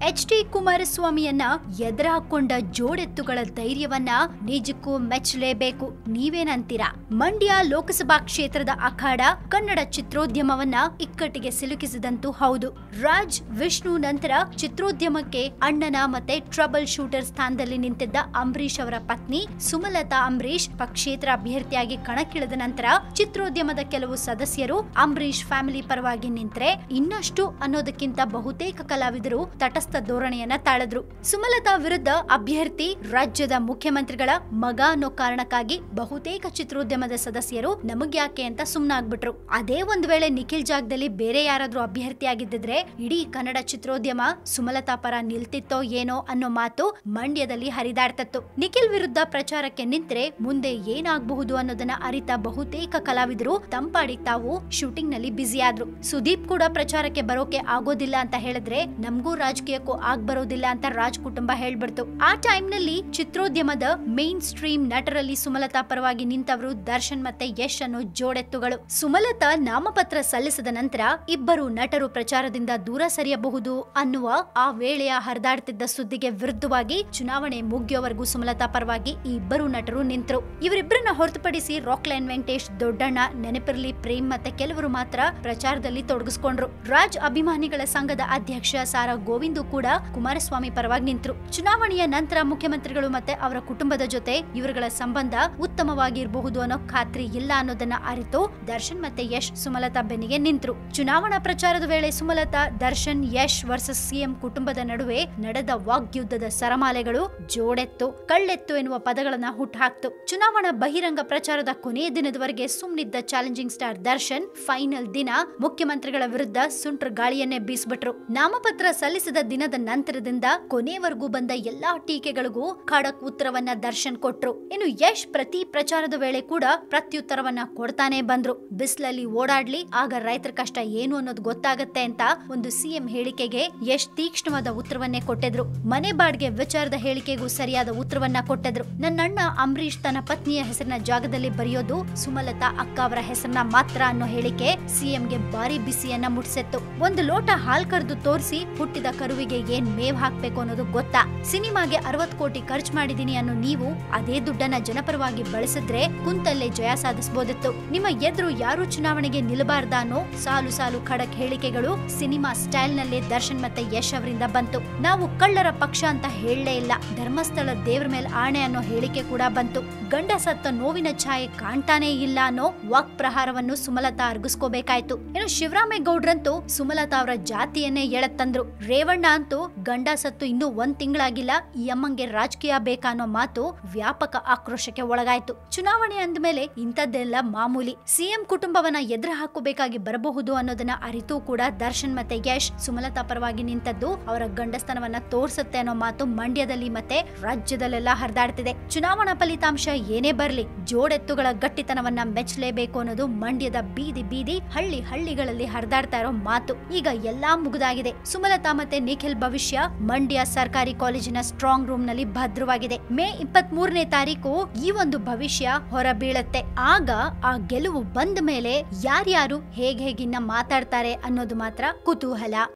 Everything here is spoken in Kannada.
ಎಚ್ ಡಿ ಕುಮಾರಸ್ವಾಮಿಯನ್ನ ಎದುರು ಹಾಕೊಂಡ ಜೋಡೆತ್ತುಗಳ ಧೈರ್ಯವನ್ನ ನಿಜಕ್ಕೂ ಮೆಚ್ಚಲೇಬೇಕು ನೀವೇನಂತೀರಾ ಮಂಡ್ಯ ಲೋಕಸಭಾ ಕ್ಷೇತ್ರದ ಅಖಾಡ ಕನ್ನಡ ಚಿತ್ರೋದ್ಯಮವನ್ನ ಇಕ್ಕಟ್ಟಿಗೆ ಸಿಲುಕಿಸಿದಂತೂ ಹೌದು ರಾಜ್ ವಿಷ್ಣು ನಂತರ ಚಿತ್ರೋದ್ಯಮಕ್ಕೆ ಅಣ್ಣನ ಮತ್ತೆ ಟ್ರಬಲ್ ಶೂಟರ್ ಸ್ಥಾನದಲ್ಲಿ ನಿಂತಿದ್ದ ಅಂಬರೀಶ್ ಅವರ ಪತ್ನಿ ಸುಮಲತಾ ಅಂಬರೀಶ್ ಪಕ್ಷೇತರ ಅಭ್ಯರ್ಥಿಯಾಗಿ ಕಣಕ್ಕಿಳಿದ ನಂತರ ಚಿತ್ರೋದ್ಯಮದ ಕೆಲವು ಸದಸ್ಯರು ಅಂಬರೀಶ್ ಫ್ಯಾಮಿಲಿ ಪರವಾಗಿ ನಿಂತ್ರೆ ಇನ್ನಷ್ಟು ಅನ್ನೋದಕ್ಕಿಂತ ಬಹುತೇಕ ಕಲಾವಿದರು ತಟಸ್ಥ ಧೋರಣೆಯನ್ನ ತಾಳಿದ್ರು ಸುಮಲತಾ ವಿರುದ್ಧ ಅಭ್ಯರ್ಥಿ ರಾಜ್ಯದ ಮುಖ್ಯಮಂತ್ರಿಗಳ ಮಗ ಅನ್ನೋ ಕಾರಣಕ್ಕಾಗಿ ಬಹುತೇಕ ಚಿತ್ರೋದ್ಯಮದ ಸದಸ್ಯರು ನಮಗ್ಯಾಕೆ ಅಂತ ಸುಮ್ನಾಗ್ಬಿಟ್ರು ಅದೇ ಒಂದ್ ವೇಳೆ ನಿಖಿಲ್ ಜಾಗದಲ್ಲಿ ಬೇರೆ ಯಾರಾದ್ರೂ ಅಭ್ಯರ್ಥಿ ಆಗಿದ್ದಿದ್ರೆ ಇಡೀ ಕನ್ನಡ ಚಿತ್ರೋದ್ಯಮ ಸುಮಲತಾ ಪರ ನಿಲ್ತಿತ್ತೋ ಏನೋ ಅನ್ನೋ ಮಾತು ಮಂಡ್ಯದಲ್ಲಿ ಹರಿದಾಡ್ತತ್ತು ನಿಖಿಲ್ ವಿರುದ್ಧ ಪ್ರಚಾರಕ್ಕೆ ನಿಂತ್ರೆ ಮುಂದೆ ಏನಾಗಬಹುದು ಅನ್ನೋದನ್ನ ಅರಿತ ಬಹುತೇಕ ಕಲಾವಿದರು ತಂಪಾಡಿಗ್ ತಾವು ಶೂಟಿಂಗ್ ನಲ್ಲಿ ಬ್ಯುಸಿ ಆದ್ರು ಸುದೀಪ್ ಕೂಡ ಪ್ರಚಾರಕ್ಕೆ ಬರೋಕೆ ಆಗೋದಿಲ್ಲ ಅಂತ ಹೇಳಿದ್ರೆ ನಮಗೂ ರಾಜಕೀಯಕ್ಕೂ ಆಗ್ ಬರೋದಿಲ್ಲ ಅಂತ ರಾಜ್ ಕುಟುಂಬ ಹೇಳ್ಬಿಡ್ತು ಆ ಟೈಮ್ ನಲ್ಲಿ ಚಿತ್ರೋದ್ಯಮದ ಮೇನ್ ಸ್ಟ್ರೀಮ್ ನಟರಲ್ಲಿ ಸುಮಲತಾ ಪರವಾಗಿ ನಿಂತವರು ದರ್ಶನ್ ಮತ್ತೆ ಯಶ್ ಅನ್ನೋ ಜೋಡೆತ್ತುಗಳು ಸುಮಲತಾ ನಾಮಪತ್ರ ಸಲ್ಲಿಸಿದ ನಂತರ ಇಬ್ಬರು ನಟರು ಪ್ರಚಾರದಿಂದ ದೂರ ಸರಿಯಬಹುದು ಅನ್ನುವ ಆ ವೇಳೆಯ ಹರಿದಾಡ್ತಿದ್ದ ಸುದ್ದಿಗೆ ವಿರುದ್ಧವಾಗಿ ಚುನಾವಣೆ ಮುಗಿಯೋವರೆಗೂ ಸುಮಲತಾ ಪರವಾಗಿ ಈ ಇಬ್ಬರು ನಟರು ನಿಂತರು ಇವರಿಬ್ಬರನ್ನ ಹೊರತುಪಡಿಸಿ ರಾಕ್ಲೈನ್ ವೆಂಕಟೇಶ್ ದೊಡ್ಡಣ್ಣ ನೆನಪಿರ್ಲಿ ಪ್ರೇಮ್ ಮತ್ತೆ ಕೆಲವರು ಮಾತ್ರ ಪ್ರಚಾರದಲ್ಲಿ ತೊಡಗಿಸ್ಕೊಂಡ್ರು ರಾಜ್ ಅಭಿಮಾನಿಗಳ ಸಂಘದ ಅಧ್ಯಕ್ಷ ಸಾರಾ ಗೋವಿಂದು ಕೂಡ ಕುಮಾರಸ್ವಾಮಿ ಪರವಾಗಿ ನಿಂತರು ಚುನಾವಣೆಯ ನಂತರ ಮುಖ್ಯಮಂತ್ರಿಗಳು ಮತ್ತೆ ಅವರ ಕುಟುಂಬದ ಜೊತೆ ಇವರುಗಳ ಸಂಬಂಧ ಉತ್ತಮವಾಗಿರಬಹುದು ಅನ್ನೋ ಖಾತ್ರಿ ಇಲ್ಲ ಅನ್ನೋದನ್ನ ಅರಿತು ದರ್ಶನ್ ಮತ್ತೆ ಯಶ್ ಸುಮಲತಾ ಬೆನ್ನಿಗೆ ನಿಂತರು ಚುನಾವಣಾ ಪ್ರಚಾರದ ವೇಳೆ ಸುಮಲತಾ ದರ್ಶನ್ ಯಶ್ ವರ್ಸಸ್ ಸಿಎಂ ಕುಟುಂಬದ ನಡುವೆ ನಡೆದ ವಾಗ್ಯುದ್ಧದ ಸರಮಾಲೆಗಳು ಜೋಡೆತ್ತು ಕಳ್ಳೆತ್ತು ಎನ್ನುವ ಪದಗಳನ್ನ ಹುಟ್ಟುಹಾಕ್ತು ಚುನಾವಣಾ ಬಹಿರಂಗ ಪ್ರಚಾರದ ಕೊನೆಯ ದಿನದವರೆಗೆ ಸುಮ್ನಿದ್ದ ಚಾಲೆಂಜಿಂಗ್ ಸ್ಟಾರ್ ದರ್ಶನ್ ಫೈನಲ್ ದಿನ ಮುಖ್ಯಮಂತ್ರಿಗಳ ವಿರುದ್ಧ ಸುಂಟ್ರ ಗಾಳಿಯನ್ನೇ ಬೀಸ್ಬಿಟ್ರು ನಾಮಪತ್ರ ಸಲ್ಲಿಸಿದ ದಿನದ ನಂತರದಿಂದ ಕೊನೆವರೆಗೂ ಬಂದ ಎಲ್ಲಾ ಟೀಕೆಗಳಿಗೂ ಖಡಕ್ ಉತ್ತರವನ್ನ ದರ್ಶನ್ ಕೊಟ್ರು ಇನ್ನು ಯಶ್ ಪ್ರತಿ ಪ್ರಚಾರದ ವೇಳೆ ಕೂಡ ಪ್ರತ್ಯುತ್ತರವನ್ನ ಕೊಡ್ತಾನೆ ಬಂದ್ರು ಬಿಸ್ಲಲ್ಲಿ ಓಡಾಡ್ಲಿ ಆಗ ರೈತರ ಕಷ್ಟ ಏನು ಅನ್ನೋದು ಗೊತ್ತಾಗತ್ತೆ ಅಂತ ಒಂದು ಸಿಎಂ ಹೇಳಿಕೆಗೆ ಯಶ್ ತೀಕ್ಷ್ಣವಾದ ಉತ್ತರವನ್ನೇ ಕೊಟ್ಟಿದ್ರು ಮನೆ ಬಾಡ್ಗೆ ವಿಚಾರದ ಹೇಳಿಕೆಗೂ ಸರಿಯಾದ ಉತ್ತರವನ್ನ ಕೊಟ್ಟಿದ್ರು ನನ್ನಣ್ಣ ಅಂಬರೀಶ್ ತನ್ನ ಪತ್ನಿಯ ಹೆಸರಿನ ಜಾಗದಲ್ಲಿ ಬರೆಯೋದು ಸುಮಲತಾ ಅಕ್ಕ ಅವರ ಹೆಸರನ್ನ ಮಾತ್ರ ಅನ್ನೋ ಹೇಳಿಕೆ ಸಿಎಂಗೆ ಭಾರಿ ಬಿಸಿಯನ್ನ ಮುಟ್ಸೆತ್ತು ಒಂದು ಲೋಟ ಹಾಲ್ ಕರೆದು ತೋರಿಸಿ ಹುಟ್ಟಿದ ಕರುವಿಗೆ ಏನ್ ಮೇವ್ ಹಾಕ್ಬೇಕು ಅನ್ನೋದು ಗೊತ್ತಾ ಸಿನಿಮಾಗೆ ಅರವತ್ ಕೋಟಿ ಖರ್ಚು ಮಾಡಿದೀನಿ ಅನ್ನೋ ನೀವು ಅದೇ ದುಡ್ಡನ್ನ ಜನಪರವಾಗಿ ಬಳಸಿದ್ರೆ ಕುಂತಲ್ಲೇ ಜಯ ಸಾಧಿಸಬಹುದಿತ್ತು ನಿಮ್ಮ ಎದುರು ಯಾರು ಚುನಾವಣೆಗೆ ನಿಲ್ಲಬಾರ್ದ ಅನ್ನೋ ಸಾಲು ಸಾಲು ಖಡಕ್ ಹೇಳಿಕೆಗಳು ಸಿನಿಮಾ ಸ್ಟೈಲ್ ನಲ್ಲೇ ದರ್ಶನ್ ಮತ್ತೆ ಯಶ್ ಅವರಿಂದ ಬಂತು ನಾವು ಕಳ್ಳರ ಪಕ್ಷ ಅಂತ ಹೇಳಲೇ ಇಲ್ಲ ಧರ್ಮಸ್ಥಳ ದೇವ್ರ ಮೇಲೆ ಆಣೆ ಅನ್ನೋ ಹೇಳಿಕೆ ಕೂಡ ಬಂತು ಗಂಡ ಸತ್ತ ನೋವಿನ ಛಾಯೆ ಕಾಣ್ತಾನೇ ಇಲ್ಲ ಅನ್ನೋ ವಾಕ್ ಪ್ರಹಾರವನ್ನು ಸುಮಲತಾ ಅರ್ಗಿಸ್ಕೋಬೇಕಾಯ್ತು ಇನ್ನು ಶಿವರಾಮೇಗೌಡ್ರಂತೂ ಸುಮಲತಾ ಅವರ ಜಾತಿಯನ್ನೇ ಎಳತ್ತಂದ್ರು ರೇವಣ್ಣ ಅಂತೂ ಗಂಡ ಸತ್ತು ಇನ್ನೂ ಒಂದ್ ತಿಂಗಳಾಗಿಲ್ಲ ಈ ಅಮ್ಮಂಗೆ ರಾಜಕೀಯ ಬೇಕಾ ಅನ್ನೋ ಮಾತು ವ್ಯಾಪಕ ಆಕ್ರೋಶಕ್ಕೆ ಒಳಗಾಯ್ತು ಚುನಾವಣೆ ಅಂದ್ಮೇಲೆ ಇಂಥದ್ದೆಲ್ಲ ಮಾಮೂಲಿ ಸಿಎಂ ಕುಟುಂಬವನ್ನ ಎದುರು ಹಾಕಬೇಕಾಗಿ ಬರಬಹುದು ಅನ್ನೋದನ್ನ ಅರಿತು ಕೂಡ ದರ್ಶನ್ ಮತ್ತೆ ಯಶ್ ಸುಮಲತಾ ಪರವಾಗಿ ನಿಂತದ್ದು ಅವರ ಗಂಡಸ್ತನವನ್ನ ತೋರ್ಸುತ್ತೆ ಅನ್ನೋ ಮಾತು ಮಂಡ್ಯದಲ್ಲಿ ಮತ್ತೆ ರಾಜ್ಯದಲ್ಲೆಲ್ಲ ಹರಿದಾಡ್ತಿದೆ ಚುನಾವಣಾ ಫಲಿತಾಂಶ ಏನೇ ಬರ್ಲಿ ಜೋಡೆತ್ತುಗಳ ಗಟ್ಟಿತನವನ್ನ ಮೆಚ್ಚಲೇಬೇಕು ಅನ್ನೋದು ಮಂಡ್ಯದ ಬೀದಿ ಬೀದಿ ಹಳ್ಳಿ ಹಳ್ಳಿಗಳಲ್ಲಿ ಹರಿದಾಡ್ತಾ ಇರೋ ಮಾತು ಈಗ ಎಲ್ಲಾ ಮುಗಿದಾಗಿದೆ ಸುಮಲತಾ ಮತ್ತೆ ನಿಖಿಲ್ ಭವಿಷ್ಯ ಮಂಡ್ಯ ಸರ್ಕಾರಿ ಕಾಲೇಜಿನ ಸ್ಟ್ರಾಂಗ್ ರೂಮ್ ನಲ್ಲಿ ಭದ್ರವಾಗಿದೆ ಮೇ ಇಪ್ಪತ್ತ್ ಮೂರನೇ ತಾರೀಕು ಈ ಒಂದು ಭವಿಷ್ಯ ಹೊರ ಬೀಳತ್ತೆ ಆಗ ಆ ಗೆಲುವು ಬಂದ ಮೇಲೆ ಯಾರ್ಯಾರು ಹೇಗ್ ಹೇಗಿನ್ನ ಮಾತಾಡ್ತಾರೆ ಅನ್ನೋದು ಮಾತ್ರ ಕುತೂಹಲ